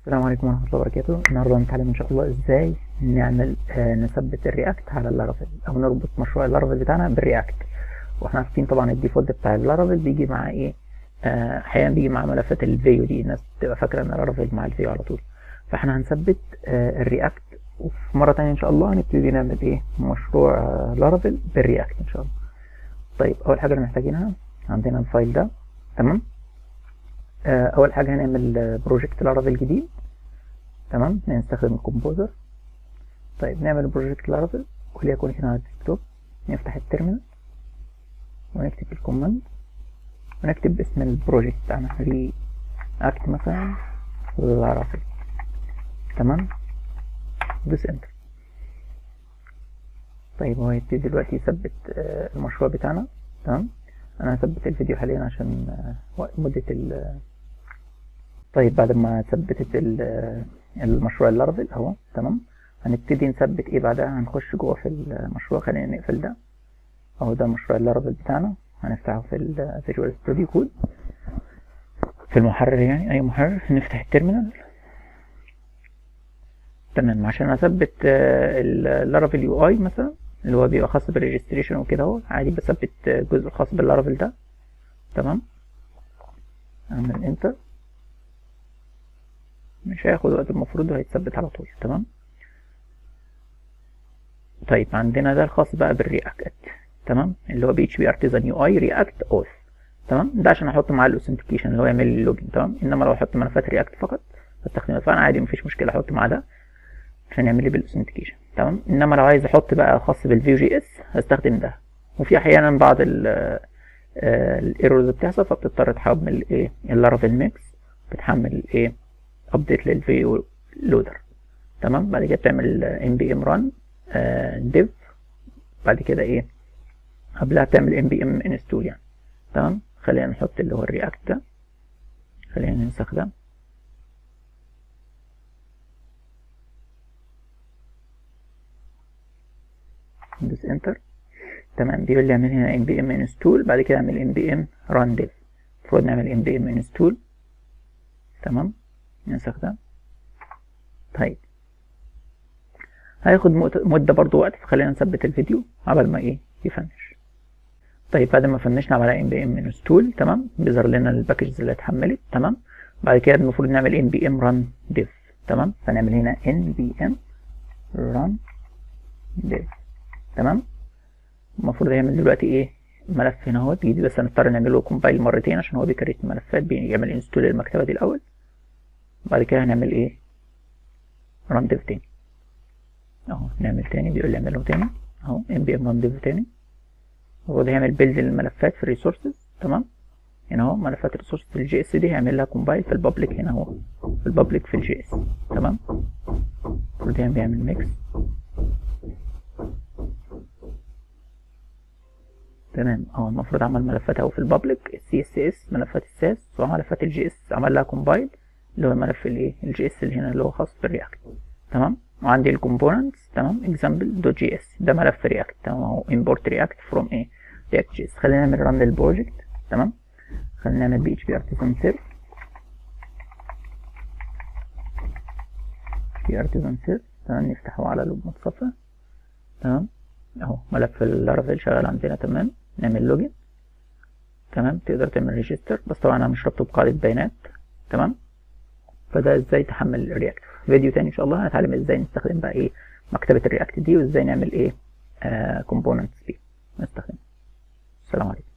السلام عليكم ورحمة الله وبركاته النهاردة هنتعلم إن شاء الله إزاي نعمل آه نثبت الرياكت على اللارافيل أو نربط مشروع اللارافيل بتاعنا بالرياكت وإحنا عارفين طبعا الديفولت بتاع اللارافيل بيجي مع إيه آه، أحيانا بيجي مع ملفات الفيو دي الناس بتبقى فاكرة إن اللارافيل مع الفيو على طول فإحنا هنثبت آه الرياكت وفي مرة تانية إن شاء الله هنبتدي نعمل إيه مشروع آه لارافيل بالرياكت إن شاء الله طيب أول حاجة اللي محتاجينها عندنا الفايل ده تمام آه أول حاجة هنعمل بروجكت لارافيل جديد تمام نستخدم الكومبوزر طيب نعمل بروجكت لارافيل وليكن هنا على الديسكتوب نفتح التيرمينال ونكتب الكوماند ونكتب اسم البروجكت بتاعنا ري اكت مثلا لارافيل تمام دوس انتر طيب هو هيبتدي دلوقتي يثبت آه، المشروع بتاعنا تمام انا هثبت الفيديو حاليا عشان آه، وقت مدة ال طيب بعد ما ثبتت ال- المشروع اللارفل اهو تمام هنبتدي نثبت ايه بعدها هنخش جوه في المشروع خلينا نقفل ده اهو ده مشروع اللارفل بتاعنا هنفتحه في الفيجوال ستوديو كود في المحرر يعني اي محرر نفتح التيرمينال تمام عشان اثبت اللارافيل يو اي مثلا اللي هو بيبقى خاص بالريجستريشن وكده اهو عادي بثبت آه، الجزء الخاص باللارافيل ده تمام اعمل انتر مش هياخد وقت المفروض وهيتثبت على طول تمام طيب عندنا ده الخاص بقى بالرياكت تمام اللي هو بي اتش بي ارتيزان يو اي رياكت اوث تمام ده عشان احط معاه الاوثنتيكيشن اللي هو يعمل لي اللوجن تمام انما لو احط ملفات رياكت فقط بستخدمها فانا عادي مفيش مشكله احط معاه ده عشان يعمل لي بالاوثنتيكيشن تمام انما لو عايز احط بقى خاص بالفيو جي اس هستخدم ده وفي احيانا بعض الايرورز بتحصل فبتضطر تحمل ايه اللارافيل ميكس بتحمل ايه ابديت للفيو لودر تمام بعد كده بتعمل ام بي ام ران ديف بعد كده ايه قبلها تعمل ام بي ام انستول يعني تمام خلينا نحط اللي هو الرياكت ده خلينا ننسخ ده ندوس انتر تمام بيقول لي اعمل هنا ام بي ام انستول بعد كده اعمل ام بي ام ران ديف المفروض نعمل ام بي ام انستول تمام ننسخ ده طيب هياخد مت- مدة برضو وقت فخلينا نثبت الفيديو قبل ما ايه يفنش طيب بعد ما فنشنا عملنا ام بي ام انستول تمام بيظهر لنا الباكجز اللي اتحملت تمام بعد كده المفروض نعمل ام بي ام ران ديف تمام فنعمل هنا ان بي ام ران ديف تمام المفروض يعمل دلوقتي ايه ملف هنا اهوت جديد بس هنضطر نعمله كومبايل مرتين عشان هو بيكريت الملفات بيعمل انستول المكتبة دي الاول بعد كده هنعمل ايه ران ديف تاني اهو نعمل تاني بيقول لي اعمله تاني اهو ام بي ام ران ديف تاني المفروض هيعمل بيلد للملفات في الريسورسز تمام هنا اهو ملفات الريسورسز في الجي اس دي هيعمل لها كومبايل في البابليك هنا اهو في البابليك في الجي اس تمام المفروض هنا بيعمل ميكس تمام اه المفروض عمل ملفات اهو في البابليك السي اس اس ملفات الساس وملفات الجي اس عمل لها كومبايل اللي هو ملف الايه الجي اس اللي هنا اللي هو خاص بالرياكت تمام وعندي الكومبوننتس تمام اكزامبل دوت جي اس ده ملف رياكت تمام اهو امبورت رياكت فروم ايه رياكت جي اس خلينا نعمل ران للبروجكت تمام خلينا نعمل بي اتش بي ارتيزان سيرف بي ارتيزان سيرف تمام نفتحه على لوب متصفى تمام اهو ملف اللارافيل شغال عندنا تمام نعمل لوجن تمام تقدر تعمل ريجستر بس طبعا انا مش رابطه بقاعدة بيانات تمام فده ازاي تحمل الرياكت فيديو تاني ان شاء الله هنتعلم ازاي نستخدم بقى ايه مكتبة الرياكت دي وازاي نعمل ايه كومبوننتس دي نستخدم السلام عليكم